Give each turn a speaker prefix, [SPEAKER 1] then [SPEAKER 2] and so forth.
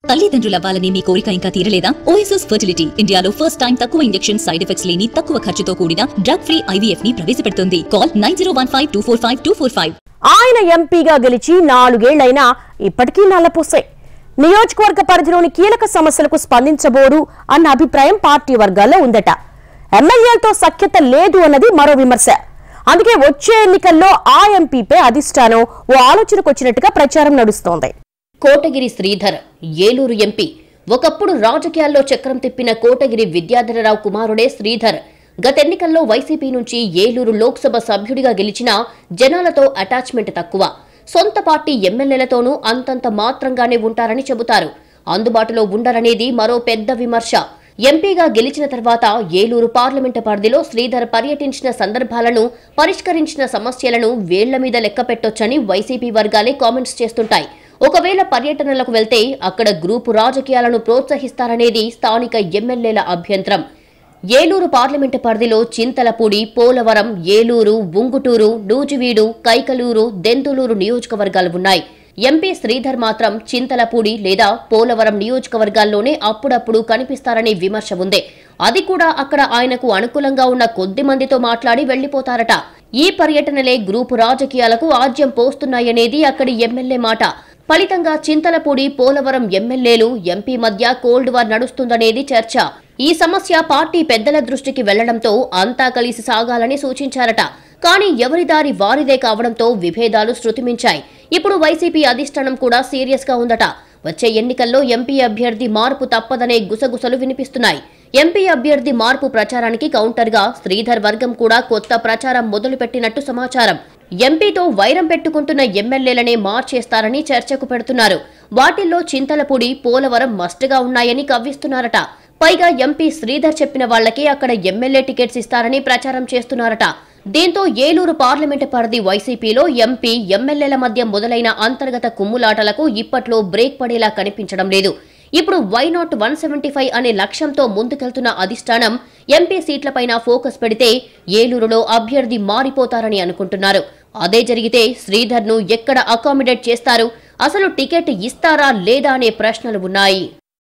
[SPEAKER 1] తల్లిదండ్రులవ్వాలని మీ కోరిక ఇంకా తీరలేదా ఓఎస్ఎస్ ఫర్టిలిటీ ఇండియాలో ఫస్ట్ టైం తక్కువ ఇంజెక్షన్ సైడ్ ఎఫెక్ట్స్ లేని తక్కువ ఖర్చుతో కూడిన డ్రగ్ ఫ్రీ ఐవీఎఫ్ ని ప్రవేశపెడుతుంది call nine zero one five two four five two four five
[SPEAKER 2] ఆయన ఎంపీగా గెలిచి నాలుగేళ్లైనా ఇప్పటికీ నల్లపూసే నియోజకవర్గ పరిధిలోని కీలక సమస్యలకు స్పందించబోరు అన్న అభిప్రాయం పార్టీ వర్గాల్లో ఉందట ఎమ్మెల్యేలతో సఖ్యత లేదు అన్నది మరో విమర్శ అందుకే వచ్చే ఎన్నికల్లో ఆ ఎంపీపై అధిష్టానం ఓ ఆలోచనకు వచ్చినట్టుగా ప్రచారం నడుస్తోంది
[SPEAKER 3] కోటగిరి శ్రీధర్ ఏలూరు ఎంపీ ఒకప్పుడు రాజకీయాల్లో చక్రం తిప్పిన కోటగిరి విద్యాధరరావు కుమారుడే శ్రీధర్ గతెన్నికల్లో వైసీపీ నుంచి ఏలూరు లోక్సభ సభ్యుడిగా గెలిచినా జనాలతో అటాచ్మెంట్ తక్కువ సొంత పార్టీ ఎమ్మెల్యేలతోనూ అంతంత మాత్రంగానే ఉంటారని చెబుతారు అందుబాటులో ఉండరనేది మరో పెద్ద విమర్శ ఎంపీగా గెలిచిన తర్వాత ఏలూరు పార్లమెంటు పరిధిలో శ్రీధర్ పర్యటించిన సందర్భాలను పరిష్కరించిన సమస్యలను వేళ్ల మీద లెక్క పెట్టొచ్చని వైసీపీ వర్గాలే కామెంట్స్ చేస్తుంటాయి ఒకవేళ పర్యటనలకు వెళ్తే అక్కడ గ్రూపు రాజకీయాలను ప్రోత్సహిస్తారనేది స్థానిక ఎమ్మెల్యేల అభ్యంతరం ఏలూరు పార్లమెంటు పరిధిలో చింతలపూడి పోలవరం ఏలూరు ఉంగుటూరు నూజివీడు కైకలూరు దెంతులూరు నియోజకవర్గాలు ఉన్నాయి ఎంపీ శ్రీధర్ మాత్రం చింతలపూడి లేదా పోలవరం నియోజకవర్గాల్లోనే అప్పుడప్పుడు కనిపిస్తారనే విమర్శ ఉంది అది కూడా అక్కడ ఆయనకు అనుకూలంగా ఉన్న కొద్ది మందితో మాట్లాడి వెళ్లిపోతారట ఈ పర్యటనలే గ్రూపు రాజకీయాలకు ఆజ్యం పోస్తున్నాయనేది అక్కడి ఎమ్మెల్యే మాట ఫలితంగా చింతలపూడి పోలవరం ఎమ్మెల్యేలు ఎంపీ మధ్య కోల్డ్ వార్ నడుస్తుందనేది చర్చ ఈ సమస్య పార్టీ పెద్దల దృష్టికి వెళ్లడంతో అంతా కలిసి సాగాలని సూచించారట కానీ ఎవరి దారి వారిదే కావడంతో విభేదాలు శృతిమించాయి ఇప్పుడు వైసీపీ అధిష్టానం కూడా సీరియస్ గా ఉందట వచ్చే ఎన్నికల్లో ఎంపీ అభ్యర్థి మార్పు తప్పదనే గుసగుసలు వినిపిస్తున్నాయి ఎంపీ అభ్యర్థి మార్పు ప్రచారానికి కౌంటర్గా శ్రీధర్ వర్గం కూడా కొత్త ప్రచారం మొదలుపెట్టినట్టు సమాచారం ఎంపీతో వైరం పెట్టుకుంటున్న ఎమ్మెల్యేలనే మార్చేస్తారని చర్చకు పెడుతున్నారు వాటిల్లో చింతలపూడి పోలవరం మస్ట్గా ఉన్నాయని కవ్విస్తున్నారట పైగా ఎంపీ శ్రీధర్ చెప్పిన వాళ్లకే అక్కడ ఎమ్మెల్యే టికెట్స్ ఇస్తారని ప్రచారం చేస్తున్నారట దీంతో ఏలూరు పార్లమెంటు పరిధి వైసీపీలో ఎంపీ ఎమ్మెల్యేల మధ్య మొదలైన అంతర్గత కుమ్ములాటలకు ఇప్పట్లో బ్రేక్ పడేలా కనిపించడం లేదు ఇప్పుడు why not one seventy five అనే లక్ష్యంతో ముందుకెళ్తున్న అధిష్టానం ఎంపీ సీట్లపైన ఫోకస్ పెడితే ఏలూరులో అభ్యర్థి మారిపోతారని అనుకుంటున్నారు అదే జరిగితే శ్రీధర్ను ఎక్కడ అకామిడేట్ చేస్తారు అసలు టికెట్ ఇస్తారా లేదా అనే ప్రశ్నలు ఉన్నాయి